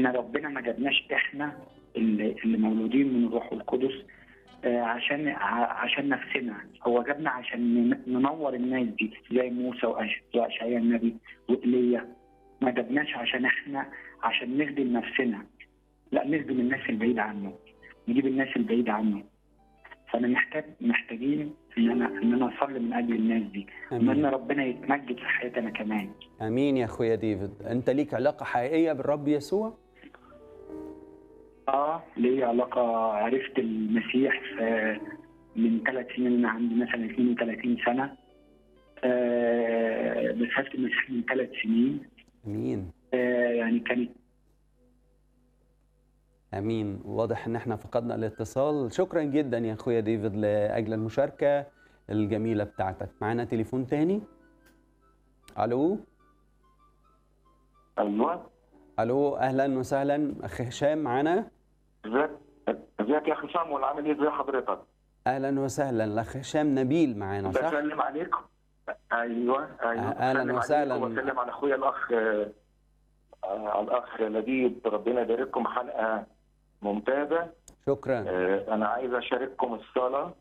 ان ربنا ما جابناش احنا اللي, اللي مولودين من الروح القدس آه، عشان ع- عشان نفسنا هو جابنا عشان ن- ننور الناس دي زي موسى وأش- واشعياء النبي وايليا ما جابناش عشان احنا عشان نخدم نفسنا لا نخدم الناس البعيده عنه نجيب الناس البعيده عنه فانا محتاج محتاجين ان انا ان انا اصلي من اجل الناس دي وان امين ربنا يتمجد في حياتي انا كمان امين يا اخويا ديفيد انت ليك علاقه حقيقيه بالرب يسوع اه ليا علاقة عرفت المسيح في من ثلاث سنين أنا عندي مثلا 32 سنة آه بس عرفت المسيح من ثلاث سنين امين آه يعني كانت امين واضح ان احنا فقدنا الاتصال شكرا جدا يا اخويا ديفيد لاجل المشاركه الجميله بتاعتك معانا تليفون تاني الو ايوه الو اهلا وسهلا اخ هشام معانا ازيك ازيك يا اخي صامويل عامل ايه ازي حضرتك؟ اهلا وسهلا الاخ هشام نبيل معانا صح بسلم عليك ايوه ايوه أهلاً بسلم وسهلاً. عليك وبسلم على اخويا الاخ آه، آه، على الاخ لبيب ربنا يبارككم حلقه ممتازه شكرا آه، انا عايز اشارككم الصلاه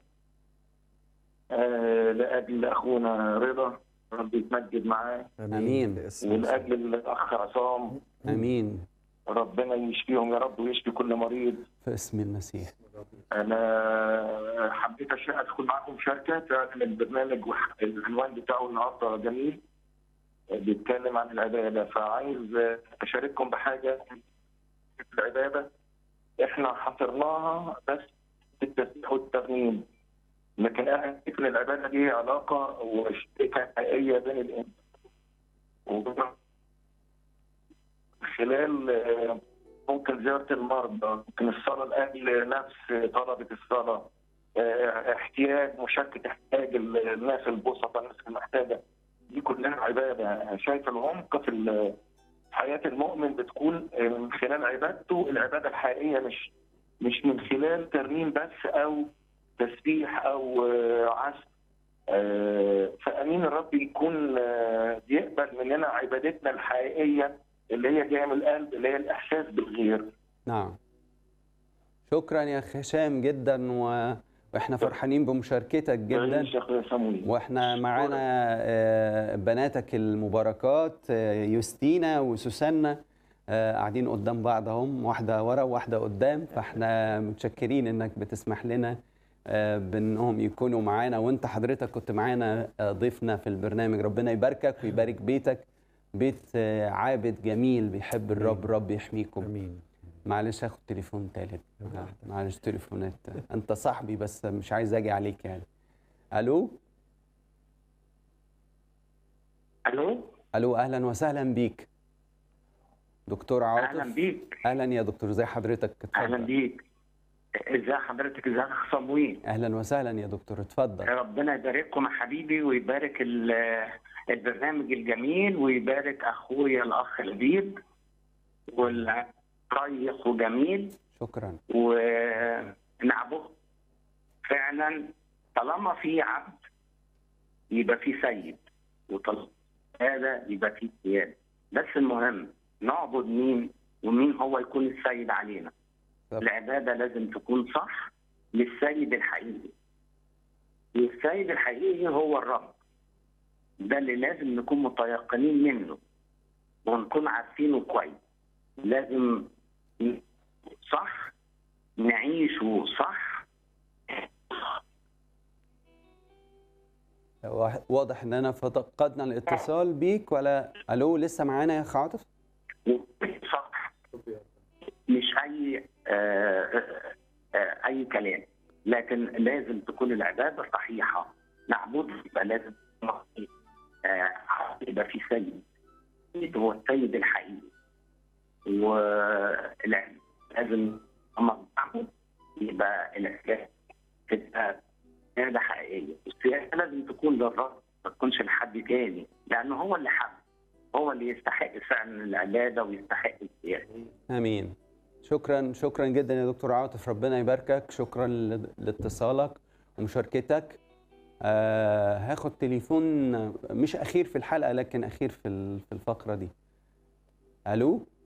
آه، لاجل اخونا رضا ربي يتمجد معاه آمين. باسم ولاجل الاخ عصام امين ربنا يشفيهم يا رب ويشفي كل مريض في اسم المسيح انا حبيت أش- ادخل معاكم شركه فعلا البرنامج وح- العنوان بتاعه النهارده جميل بيتكلم عن العباده فعايز اشارككم بحاجه في العباده احنا حصرناها بس في التسبيح والترنيم لكن انا شايف ان العباده دي علاقه وشركه حقيقيه بين الانسان وبين خلال آه، ممكن زيارة المرضى ممكن الصلاة لأجل نفس طلبة الصلاة آه، احتياج مشاركة احتياج الناس البسطة الناس المحتاجة دي كلها عبادة شايف العمق في ال- حياة المؤمن بتكون آه، من خلال عبادته العبادة الحقيقية مش مش من خلال ترنيم بس أو تسبيح أو آه، عزف آه، فأمين الرب يكون آه، يقبل مننا عبادتنا الحقيقية اللي هي جايه من القلب اللي هي الاحساس بالغير نعم شكرا يا اخ هشام جدا و... واحنا فرحانين بمشاركتك جدا يا اخويا صمويل واحنا معانا آه، بناتك المباركات آه، يوستينا وسوسنة آه، قاعدين قدام بعض اهم واحده ورا وواحده قدام فاحنا متشكرين انك بتسمح لنا آه، بانهم يكونوا معانا وانت حضرتك كنت معانا آه، ضيفنا في البرنامج ربنا يباركك ويبارك بيتك بيت آه، عابد جميل بيحب الرب رب يحميكم امين معلش اخد تليفون تالت معلش تليفونات انت صاحبي بس مش عايز اجي عليك يعني الو الو الو اهلا وسهلا بيك دكتور عاطف اهلا بيك اهلا يا دكتور ازي حضرتك اهلا اتفضل بيك ازي حضرتك ازي اخ صمويل اهلا وسهلا يا دكتور اتفضل ربنا يبارككم يا حبيبي ويبارك ال- البرنامج الجميل ويبارك اخويا الاخ لبيب والريق وجميل شكرا ونعبد فعلا طالما في عبد يبقى في سيد وطالما هذا يبقى في سيادة بس المهم نعبد مين ومين هو يكون السيد علينا طب. العبادة لازم تكون صح للسيد الحقيقي والسيد الحقيقي هو الرب ده اللي لازم نكون متيقنين منه ونكون عارفينه كويس لازم صح نعيشه صح وا- واضح ان انا فقدنا الاتصال بيك ولا الو لسه معانا يا اخ عاطف صح مش اي آه آه آه اي كلام لكن لازم تكون العباده صحيحه نعبد يبقى لازم آه يبقى في سيد السيد هو السيد الحقيقي ولازم اما نعبد يبقى العباده تبقى عباده حقيقيه السياسه لازم تكون للرب ما تكونش لحد تاني لانه هو اللي حب هو اللي يستحق فعلا العباده ويستحق السياسه امين شكرا شكرا جدا يا دكتور عاطف ربنا يباركك شكرا ل- لاتصالك ومشاركتك آه هاخد تليفون مش اخير في الحلقه لكن اخير في ال- في الفقره دي الو